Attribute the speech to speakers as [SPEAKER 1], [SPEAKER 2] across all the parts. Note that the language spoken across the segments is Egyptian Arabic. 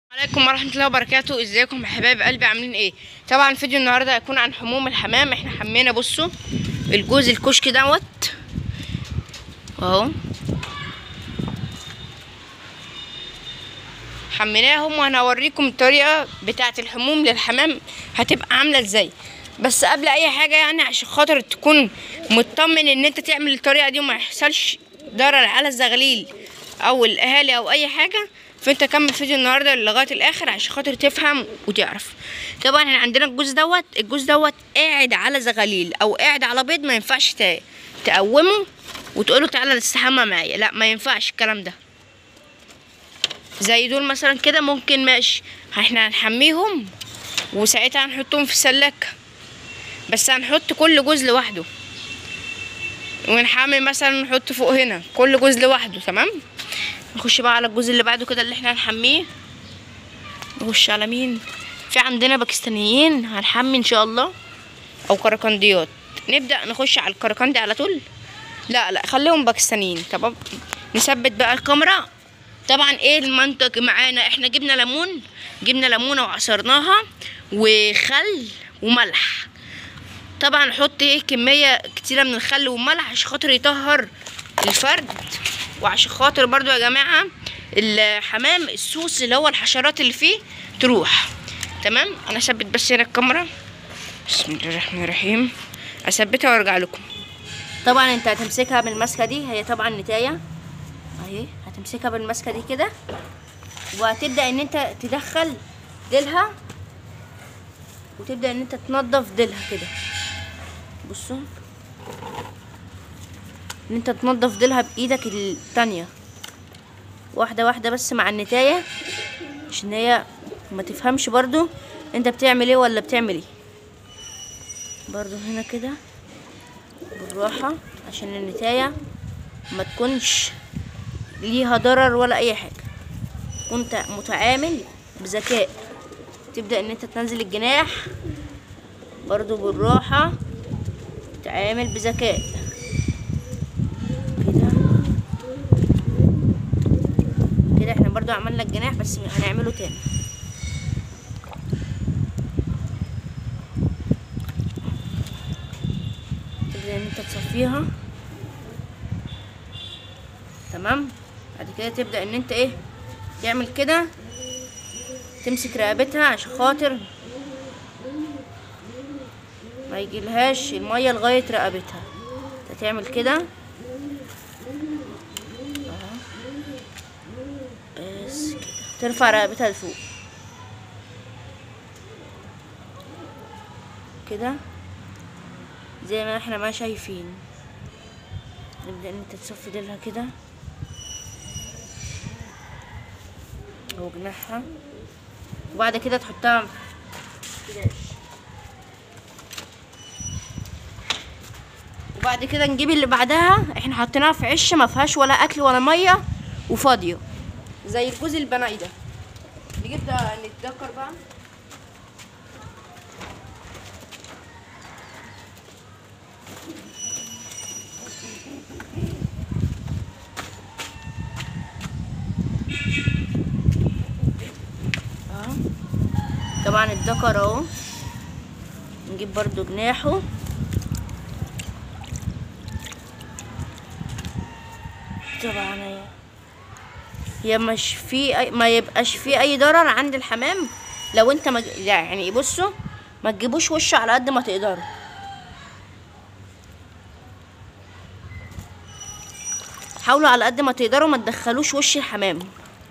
[SPEAKER 1] عليكم ورحمة الله وبركاته ازيكم يا حبايب قلبي عاملين ايه طبعا الفيديو النهاردة هيكون عن حموم الحمام احنا حمينا بصوا الجوز الكشك دوت اهو حميناهم وانا هوريكم الطريقة بتاعة الحموم للحمام هتبقى عاملة ازاي بس قبل اي حاجة يعني عشان خاطر تكون مطمن ان انت تعمل الطريقة دي وما يحصلش ضرر على الزغليل او الاهالي او اي حاجة فانت كمل فيديو النهارده لغايه الاخر عشان خاطر تفهم وتعرف طبعا احنا عندنا الجوز دوت الجوز دوت قاعد على زغاليل او قاعد على بيض ما ينفعش ت- تقومه وتقوله تعالى تستحمى معايا لا ما ينفعش الكلام ده زي دول مثلا كده ممكن ماشي احنا هنحميهم وساعتها هنحطهم في السلاكه بس هنحط كل جوز لوحده ونحمي مثلا نحط فوق هنا كل جوز لوحده تمام نخش بقى على الجزء اللي بعده كده اللي احنا هنحميه نخش على مين في عندنا باكستانيين هنحمي ان شاء الله او كركنديات نبدا نخش على الكركندي على طول لا لا خليهم باكستانيين طب نثبت بقى الكاميرا طبعا ايه المنطق معانا احنا جبنا ليمون جبنا ليمونه وعصرناها وخل وملح طبعا نحط ايه كميه كتيره من الخل والملح عشان خاطر يطهر الفرد وعشان خاطر برضو يا جماعه الحمام السوس اللي هو الحشرات اللي فيه تروح تمام انا اثبت بس هنا الكاميرا بسم الله الرحمن الرحيم اثبتها وارجع لكم طبعا انت هتمسكها بالماسكه دي هي طبعا نتايه اهي هتمسكها بالماسكه دي كده وهتبدا ان انت تدخل ديلها وتبدا ان انت تنضف ديلها كده بصوا ان انت تنضف ديلها بايدك التانية واحدة واحدة بس مع النتاية عشان هي ما تفهمش برضو انت بتعمل ايه ولا بتعمل ايه برضو هنا كده بالراحة عشان النتاية ما تكونش ليها ضرر ولا اي حاجة كنت متعامل بذكاء تبدأ ان انت تنزل الجناح برضو بالراحة تعامل بذكاء كده كده احنا برضو عملنا الجناح بس هنعمله تاني تبدأ ان انت تصفيها تمام بعد كده تبدأ ان انت ايه تعمل كده تمسك رقبتها عشان خاطر ما يجيلهاش المية لغاية رقبتها انت تعمل كده اهو. بس كده ترفع رقبتها لفوق كده زي ما احنا ما شايفين نبدأ ان انت تصفي ديلها كده اهو جناحها وبعد كده تحطها كده وبعد كده نجيب اللي بعدها احنا حطيناها في عش ما فيهاش ولا اكل ولا ميه وفاضيه زي الجوز البناي ده نجيب ده نتذكر بقى اهو طبعا الذكر اهو نجيب برضو جناحه طبعا هي هي مش في أي ما يبقاش في اي ضرر عند الحمام لو انت مج... يعني بصوا ما تجيبوش وشه على قد ما تقدروا حاولوا على قد ما تقدروا ما تدخلوش وش الحمام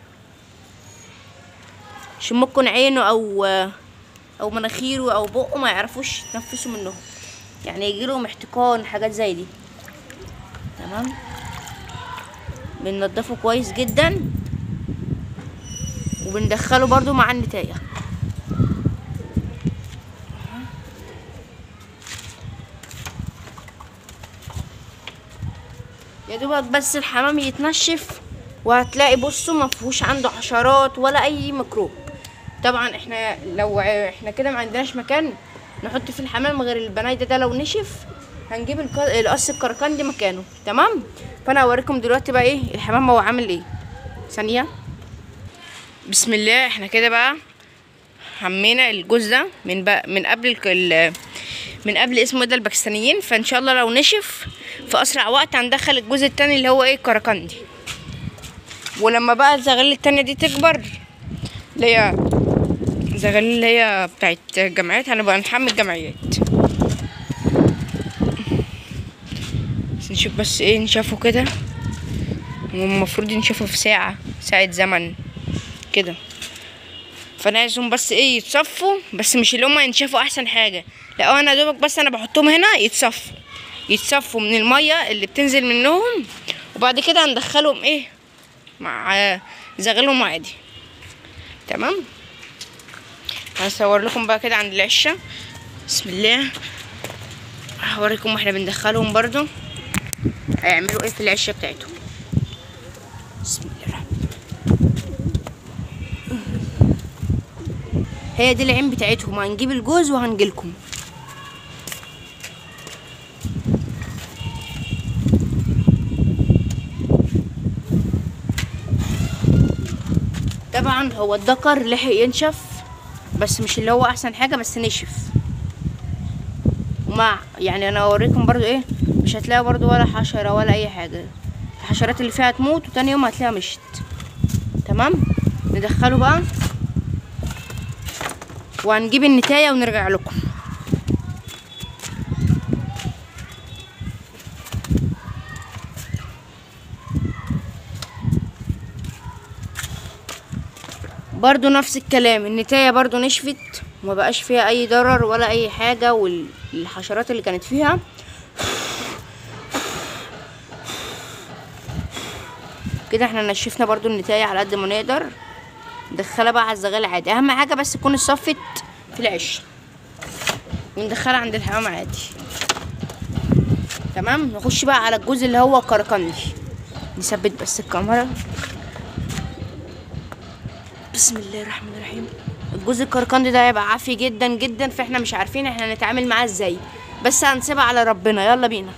[SPEAKER 1] عشان ممكن عينه او او مناخيره او بقه ما يعرفوش يتنفسوا منهم يعني يجيلهم احتقان حاجات زي دي تمام بننضفه كويس جدا وبندخله برضو مع النتاية يا دوبك بس الحمام يتنشف وهتلاقي بصوا ما فيهوش عنده حشرات ولا اي ميكروب طبعا احنا لو احنا كده ما عندناش مكان نحط فيه الحمام غير البنايده ده لو نشف هنجيب الك- القص الكركندي مكانه تمام فانا هوريكم دلوقتي بقى ايه الحمام هو عامل ايه ثانيه بسم الله احنا كده بقى حمينا الجوز ده من بقى من قبل الك- ال من قبل اسمه إيه ده الباكستانيين فان شاء الله لو نشف في اسرع وقت هندخل الجزء التاني اللي هو ايه كراكندي ولما بقى الزغاليل التانية دي تكبر اللي هي الزغاليل اللي هي بتاعت الجمعيات هنبقى نحمي الجمعيات بس نشوف بس ايه نشافه كده والمفروض نشوفه في ساعة ساعة زمن كده فانا عايزهم بس ايه يتصفوا بس مش اللي هما ينشفوا احسن حاجة لا انا دوبك بس انا بحطهم هنا يتصفوا يتصفوا من المية اللي بتنزل منهم وبعد كده هندخلهم ايه مع زغلهم عادي تمام هصور لكم بقى كده عند العشة بسم الله هوريكم واحنا بندخلهم برضو هيعملوا ايه في العشة بتاعتهم بسم الله الرحمن هي دي العين بتاعتهم هنجيب الجوز وهنجيلكم طبعا هو الدكر لحق ينشف بس مش اللي هو احسن حاجه بس نشف ومع يعني انا اوريكم برضو ايه مش هتلاقي برضو ولا حشره ولا اي حاجه الحشرات اللي فيها تموت وتاني يوم هتلاقيها مشت تمام ندخله بقى وهنجيب النتايه ونرجع لكم برضو نفس الكلام النتاية برضو نشفت وما بقاش فيها اي ضرر ولا اي حاجة والحشرات اللي كانت فيها كده احنا نشفنا برضو النتاية على قد ما نقدر ندخلها بقى على الزغال عادي اهم حاجة بس تكون اتصفت في العش وندخلها عند الحمام عادي تمام نخش بقى على الجزء اللي هو كركندي نثبت بس الكاميرا بسم الله الرحمن الرحيم الجزء الكركندي ده هيبقى عافي جدا جدا فاحنا مش عارفين احنا نتعامل معاه ازاي بس هنسيبها على ربنا يلا بينا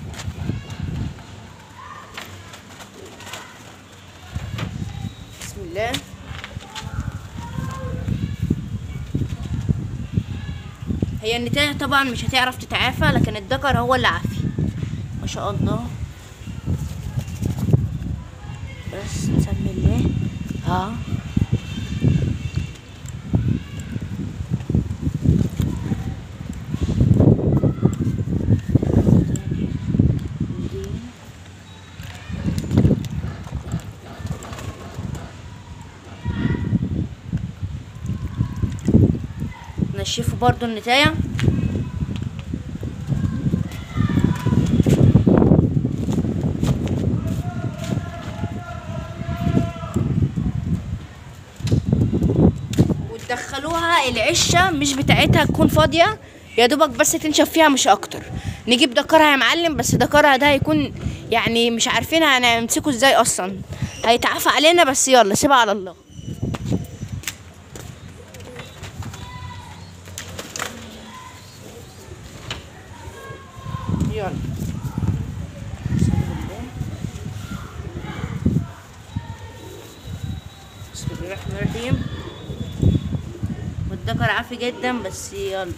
[SPEAKER 1] بسم الله هي النتاية طبعا مش هتعرف تتعافى لكن الذكر هو اللي عافي ما شاء الله بس نسمي الله ها نشفوا برضو النتاية وتدخلوها العشة مش بتاعتها تكون فاضية يا دوبك بس تنشف فيها مش اكتر نجيب دكرها يا معلم بس دكرها ده هيكون يعني مش عارفين هنمسكه ازاي اصلا هيتعافى علينا بس يلا سيبها على الله يلا بسم الله الرحمن الرحيم والذكر عافي جدا بس يلا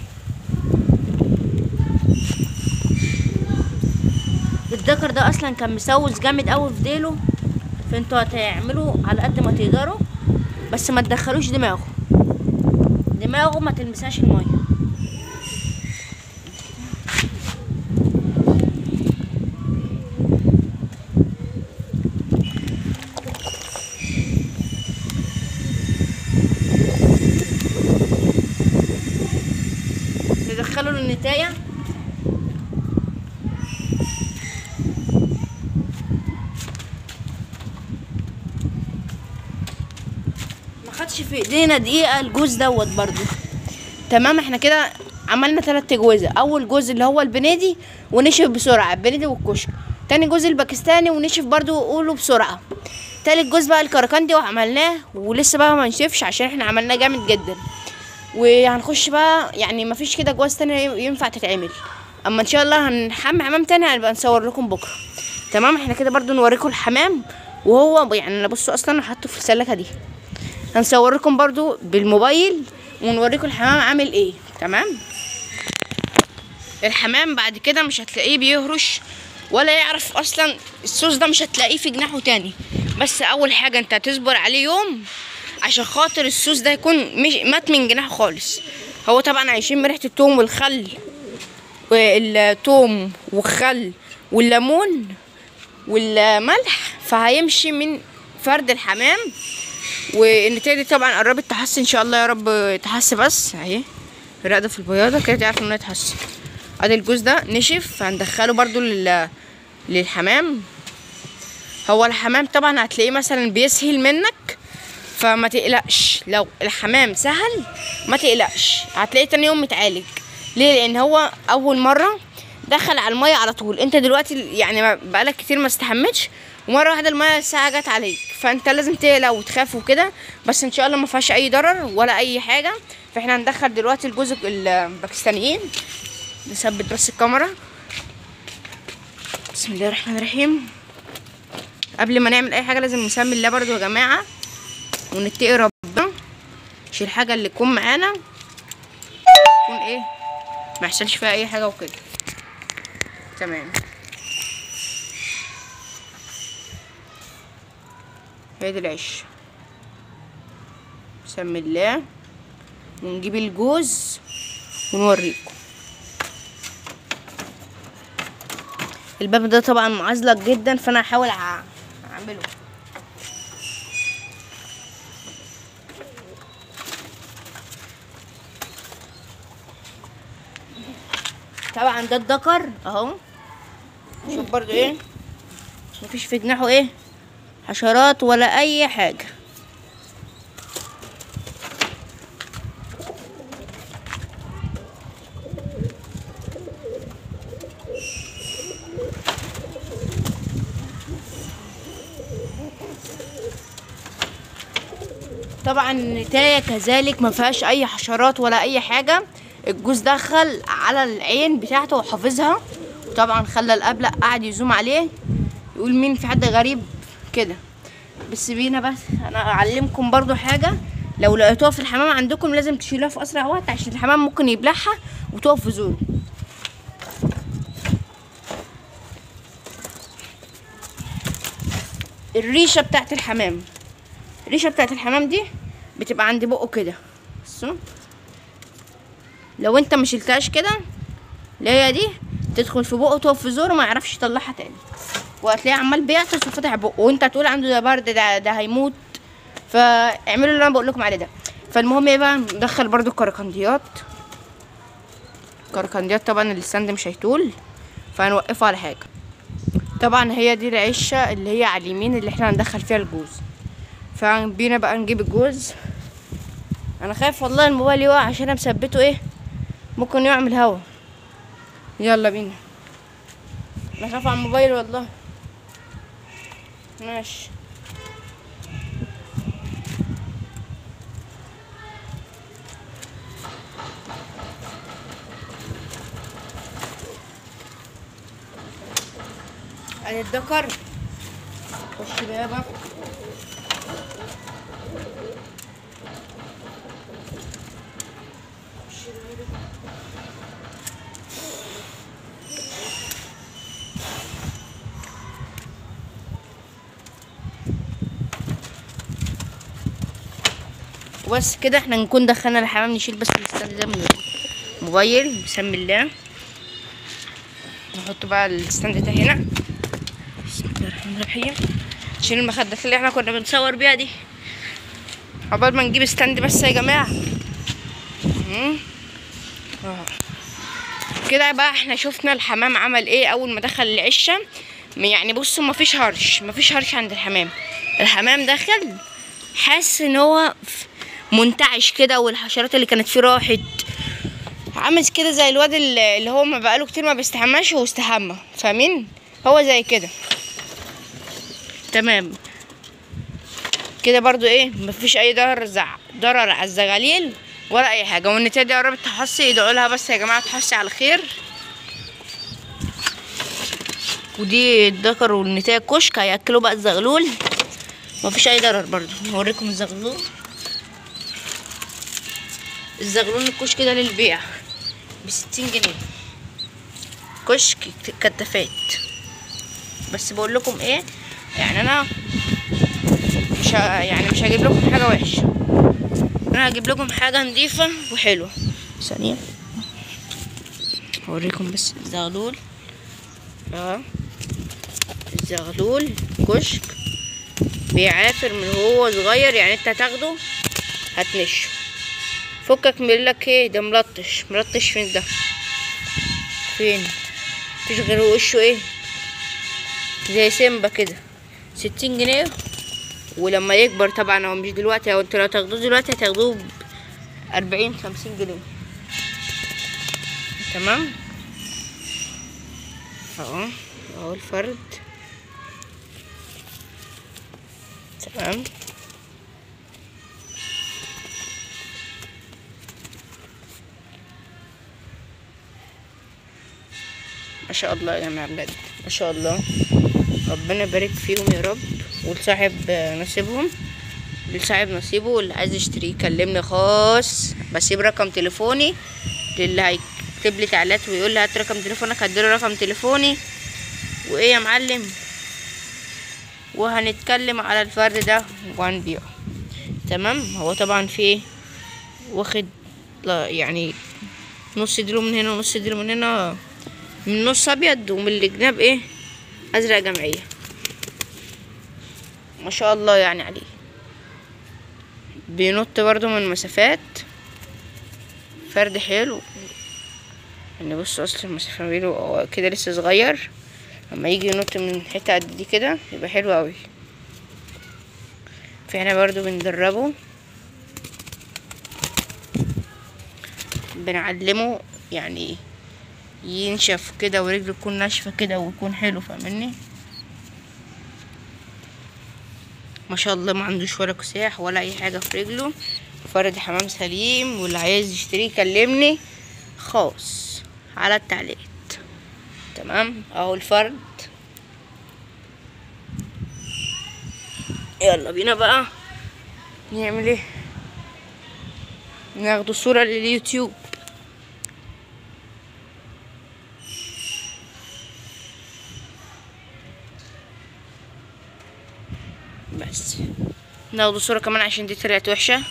[SPEAKER 1] الذكر ده اصلا كان مسوس جامد قوي في ديله فانتوا هتعملوا على قد ما تقدروا بس ما تدخلوش دماغه دماغه ما تلمسهاش الميه ندخله للنتايه ما خدش في ايدينا دقيقه الجوز دوت برضو تمام احنا كده عملنا تلات جوزة اول جوز اللي هو البنادي ونشف بسرعه البنادي والكشك تاني جوز الباكستاني ونشف برضو قوله بسرعه تالت جوز بقى الكركندي وعملناه ولسه بقى ما نشفش عشان احنا عملناه جامد جدا وهنخش بقى يعني مفيش كده جواز تاني ينفع تتعمل اما ان شاء الله هنحمي حمام تاني هنبقى نصور لكم بكره تمام احنا كده برضو نوريكم الحمام وهو يعني انا بصوا اصلا حاطه في السلكه دي هنصور لكم برضو بالموبايل ونوريكم الحمام عامل ايه تمام الحمام بعد كده مش هتلاقيه بيهرش ولا يعرف اصلا الصوص ده مش هتلاقيه في جناحه تاني بس اول حاجه انت هتصبر عليه يوم عشان خاطر الصوص ده يكون مش مات من جناحه خالص هو طبعا هيشم ريحه التوم والخل والثوم والخل والليمون والملح فهيمشي من فرد الحمام والنتيجة دي طبعا قربت تحسن ان شاء الله يا رب تحس بس اهي الرقدة في البياضة كده تعرف انه يتحسن ادي الجوز ده نشف هندخله برضو لل... للحمام هو الحمام طبعا هتلاقيه مثلا بيسهل منك فما تقلقش لو الحمام سهل ما تقلقش هتلاقيه تاني يوم متعالج ليه لان هو اول مره دخل على الميه على طول انت دلوقتي يعني ما- بقالك كتير ما استحمتش ومره واحده الميه الساعه جت عليك فانت لازم تقلق وتخاف وكده بس ان شاء الله ما فيهاش اي ضرر ولا اي حاجه فاحنا هندخل دلوقتي الجزء الباكستانيين نثبت بس الكاميرا بسم الله الرحمن الرحيم قبل ما نعمل اي حاجه لازم نسمي الله برضو يا جماعه ونتقي ربنا عشان الحاجه اللي تكون معانا تكون ايه ما يحصلش فيها اي حاجه وكده تمام هي دي العيش بسم الله ونجيب الجوز ونوريكم الباب ده طبعا معزلق جدا فانا هحاول ع- اعمله طبعا ده الدكر اهو شوف برضو ايه مفيش في جناحه ايه حشرات ولا اي حاجه طبعا النتاية كذلك ما فيهاش اي حشرات ولا اي حاجه الجوز دخل على العين بتاعته وحافظها وطبعا خلى الابلق قاعد يزوم عليه يقول مين في حد غريب كده بس بينا بس انا اعلمكم برضو حاجه لو لقيتوها في الحمام عندكم لازم تشيلوها في اسرع وقت عشان الحمام ممكن يبلعها وتقف في زور الريشه بتاعت الحمام الريشه بتاعت الحمام دي بتبقى عند بقه كده بصوا لو انت ما شلتهاش كده اللي هي دي تدخل في بقه تقف في زوره ما يعرفش يطلعها تاني وهتلاقيه عمال بيعطس وفتح بقه وانت هتقول عنده ده برد ده, ده هيموت فاعملوا اللي انا بقول لكم عليه ده فالمهم ايه بقى ندخل برضو الكركنديات الكركنديات طبعا الستاند مش هيطول فهنوقفه على حاجه طبعا هي دي العشه اللي هي على اليمين اللي احنا هندخل فيها الجوز فبينا بقى نجيب الجوز انا خايف والله الموبايل يقع عشان انا مثبته ايه ممكن يعمل هوا يلا بينا انا خايف على الموبايل والله ماشي ادي الدكر خش بابا وبس كده احنا نكون دخلنا الحمام نشيل بس الستاند ده من الموبايل بسم الله نحط بقى الستاند ده هنا بسم الله الرحمن الرحيم نشيل المخدات اللي احنا كنا بنصور بيها دي عقبال ما نجيب ستاند بس يا جماعة مم. اه. كده بقى احنا شفنا الحمام عمل ايه اول ما دخل العشة يعني بصوا مفيش هرش مفيش هرش عند الحمام الحمام دخل حاسس ان هو منتعش كده والحشرات اللي كانت فيه راحت عامل كده زي الواد اللي اللي هو ما بقاله كتير ما بيستحماش هو استحمى فاهمين هو زي كده تمام كده برضو ايه مفيش اي ضرر زع ضرر على الزغاليل ولا اي حاجه والنتايه دي قربت تحصي ادعوا لها بس يا جماعه تحصي على خير ودي الذكر والنتايه الكشك هياكلوا بقى الزغلول مفيش اي ضرر برضو هوريكم الزغلول الزغلول الكشك ده للبيع بستين جنيه كشك كتافات بس بقول لكم ايه يعني انا مش ه... يعني مش هجيب لكم حاجه وحشه انا هجيب لكم حاجه نظيفه وحلوه ثانيه هوريكم بس الزغلول اه الزغلول كشك بيعافر من هو صغير يعني انت هتاخده هتنشه فكك من لك ايه ده ملطش ملطش فين ده فين مفيش غير وشه ايه زي سيمبا كده ستين جنيه ولما يكبر طبعا هو مش دلوقتي هو انتوا لو تاخدوه دلوقتي هتاخدوه بأربعين خمسين جنيه تمام اهو اهو الفرد تمام ما شاء الله يا جماعة بجد ما شاء الله ربنا يبارك فيهم يا رب ولصاحب نصيبهم لصاحب نصيبه واللي عايز يشتريه يكلمني خاص بسيب رقم تليفوني للي هيكتب لي تعليقات ويقول لي هات رقم تليفونك هديله رقم تليفوني وايه يا معلم وهنتكلم على الفرد ده وهنبيعه تمام هو طبعا في واخد لا يعني نص ديله من هنا ونص ديله من هنا من النص ابيض ومن الجناب ايه ازرق جمعيه ما شاء الله يعني عليه بينط برضو من مسافات فرد حلو يعني بص اصل المسافه ما بينه هو كده لسه صغير لما يجي ينط من حته قد دي كده يبقى حلو قوي فاحنا برضو بندربه بنعلمه يعني ينشف كده ورجله تكون ناشفة كده ويكون حلو فاهمني ما شاء الله ما عندوش ولا كساح ولا اي حاجة في رجله فرد حمام سليم واللي عايز يشتريه يكلمني خاص على التعليقات تمام اهو الفرد يلا بينا بقى نعمل ايه ناخد صورة لليوتيوب بس ناخد صورة كمان عشان دي طلعت وحشة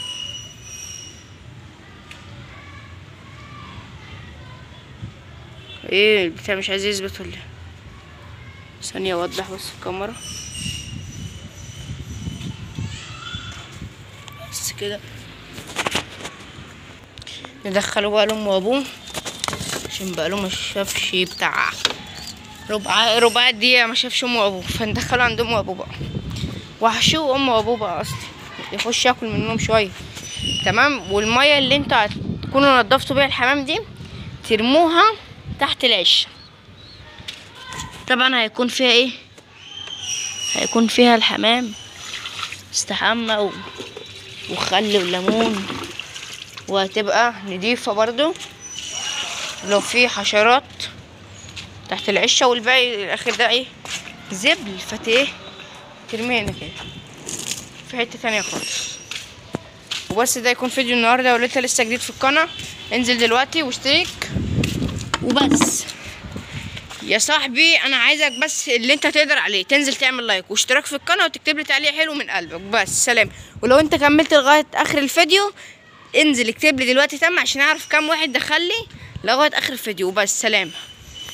[SPEAKER 1] ايه البتاع مش عايز يثبت ولا إيه؟ ثانية اوضح بس الكاميرا بس كده ندخله بقى لأمه وأبوه عشان بقى له ما شافش بتاع ربع ربع دقيقة ما شافش أمه وأبوه فندخله عند أمه وأبوه بقى وحشوه أمه وأبوه بقى أصلي يخش ياكل منهم شوية تمام والمية اللي انتوا هتكونوا نضفتوا بيها الحمام دي ترموها تحت العش طبعا هيكون فيها ايه هيكون فيها الحمام استحمى و... وخل وليمون وهتبقى نضيفة برضو لو في حشرات تحت العشة والباقي الاخر ده ايه زبل فت ايه ترميه هنا كده في حتة تانية خالص وبس ده يكون فيديو النهاردة ولو انت لسه جديد في القناة انزل دلوقتي واشترك وبس يا صاحبي انا عايزك بس اللي انت تقدر عليه تنزل تعمل لايك واشتراك في القناه وتكتب لي تعليق حلو من قلبك بس سلام ولو انت كملت لغايه اخر الفيديو انزل اكتب لي دلوقتي تم عشان اعرف كام واحد دخل لي لغايه اخر الفيديو وبس سلام